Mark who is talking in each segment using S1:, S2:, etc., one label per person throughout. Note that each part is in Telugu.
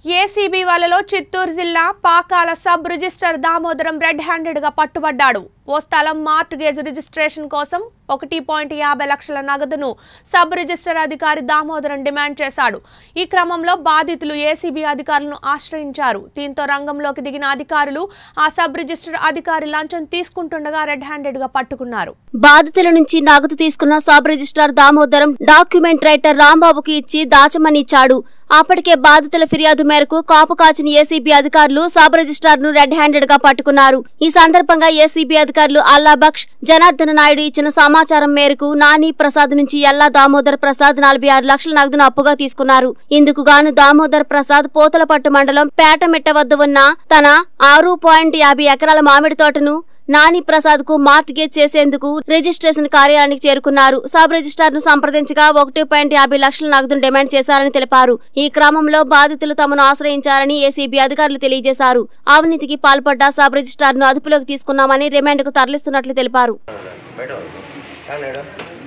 S1: ఏసీబీ వలలో చిత్తూరు జిల్లా Pakala sub register Damodaram red handed గా పట్టుబడ్డాడు ఓ స్థలం మార్ట్ గేజ్ రిజిస్ట్రేషన్ కోసం ఒకటి పాయింట్ యాభై లక్షల నగదును సబ్ రిజిస్టర్ అధికారి దామోదరం డిమాండ్ చేశాడు ఈ క్రమంలో బాధితులు ఏసీబీ అధికారులను ఆశ్రయించారు దీంతో రంగంలోకి దిగిన అధికారులు ఆ సబ్ రిజిస్టర్ అధికారి లంచం తీసుకుంటుండగా రెడ్ హ్యాండెడ్ గా పట్టుకున్నారు
S2: బాధితుల నుంచి నగదు తీసుకున్న sub registrar Damodaram document writer రాంబాబుకి ఇచ్చి దాచమని ఇచ్చాడు అప్పటికే బాధితుల ఫిర్యాదు మేరకు కాపు కాచిన ఏసీబీ అధికారులు సబ్ రిజిస్ట్రార్ ను రెడ్ హ్యాండెడ్ గా పట్టుకున్నారు ఈ సందర్భంగా ఏసీబీ అధికారులు అల్లాబక్ష్ జనార్దన నాయుడు ఇచ్చిన సమాచారం మేరకు నాని ప్రసాద్ నుంచి ఎల్లా దామోదర్ ప్రసాద్ నలభై ఆరు లక్షల నగదును అప్పుగా తీసుకున్నారు ఇందుకు గాను దామోదర్ ప్రసాద్ పోతలపట్టు మండలం పేటమిట్ట వద్ద ఉన్న తన ఆరు పాయింట్ యాభై ఎకరాల మామిడి తోటను నాని ప్రసాద్ కు మార్టిగేజ్ చేసేందుకు రిజిస్ట్రేషన్ కార్యాలయానికి చేరుకున్నారు సబ్ రిజిస్ట్రార్ ను సంప్రదించగా ఒకటి పాయింట్ యాభై లక్షల నగదును డిమాండ్ చేశారని తెలిపారు ఈ క్రమంలో బాధితులు తమను ఆశ్రయించారని ఏసీబీ అధికారులు తెలియజేశారు అవినీతికి పాల్పడ్డ సబ్ రిజిస్ట్రార్ ను అదుపులోకి తీసుకున్నామని రిమాండ్ కు తరలిస్తున్నట్లు తెలిపారు
S3: బయట కానాడు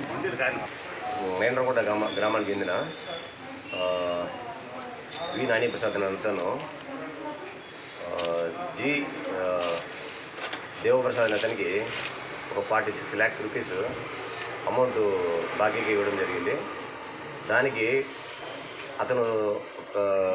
S3: మేనరకోట గ్రామ గ్రామానికి చెందిన ఆ, వి నాని ప్రసాద్ అనే అతను ఆ, జి ఆ, దేవప్రసాద్ అనే అతనికి ఒక forty six lakhs rupees amount బాకీకి ఇవ్వడం జరిగింది దానికి అతను ఒక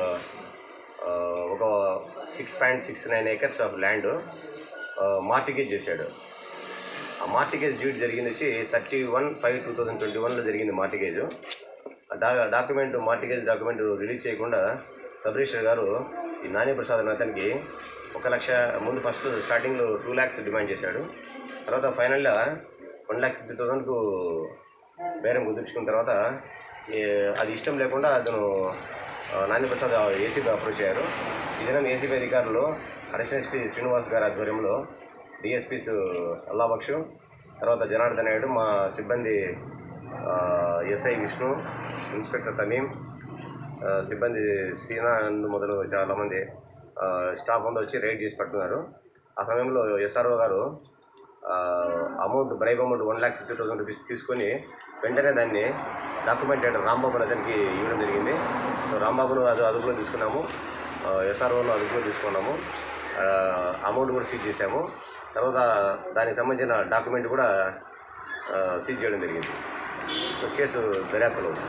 S3: ఆ, ఒక six point six nine acres of land mortgage చేశాడు ఆ మార్టిగేజ్ డ్యూట్ జరిగింది వచ్చి thirty one five two thousand twenty వన్లో జరిగింది మార్టిగేజ్ ఆ డా డాక్యుమెంట్ మార్టిగేజ్ డాక్యుమెంట్ రిలీజ్ చేయకుండా సబ్ రిజిస్టర్ గారు ఈ నాని ప్రసాద్ అనే అతనికి ఒక లక్ష ముందు ఫస్ట్ స్టార్టింగ్లో టూ ల్యాక్స్ డిమాండ్ చేశాడు తర్వాత ఫైనల్గా వన్ ల్యాక్ ఫిఫ్టీ థౌసండ్కు బేరం కుదుర్చుకున్న తర్వాత ఏ- అది ఇష్టం లేకుండా అతను ఆ, నాని ప్రసాద్ ఏసీబీ అప్రోచ్ అయ్యారు ఈ దినం ఏసీబీ అధికారులు అడిషనల్ ఎస్పీ శ్రీనివాస్ గారి ఆధ్వర్యంలో డిఎస్పీస్ అల్లాబక్షు తర్వాత జనార్దన్ నాయుడు మా సిబ్బంది ఆ, ఎస్ఐ విష్ణు ఇన్స్పెక్టర్ తమీం ఆ, సిబ్బంది సీనా మొదలు చాలామంది ఆ, స్టాఫ్ అంతా వచ్చి రైడ్ చేసి పట్టుకున్నారు ఆ సమయంలో ఎస్ఆర్ఓ గారు ఆ, amount bribe amount one lakh fifty thousand rupees తీసుకొని వెంటనే దాన్ని డాక్యుమెంటెడ్ రాంబాబు అనే అతనికి ఇవ్వడం జరిగింది సో రాంబాబును అది అదుపులో తీసుకున్నాము ఎస్ఆర్ఓను అదుపులో తీసుకున్నాము ఆ, అమౌంట్ కూడా సీజ్ చేశాము తర్వాత దానికి సంబంధించిన డాక్యుమెంట్ కూడా ఆ, సీజ్ చేయడం జరిగింది సో కేసు దర్యాప్తులో ఉంది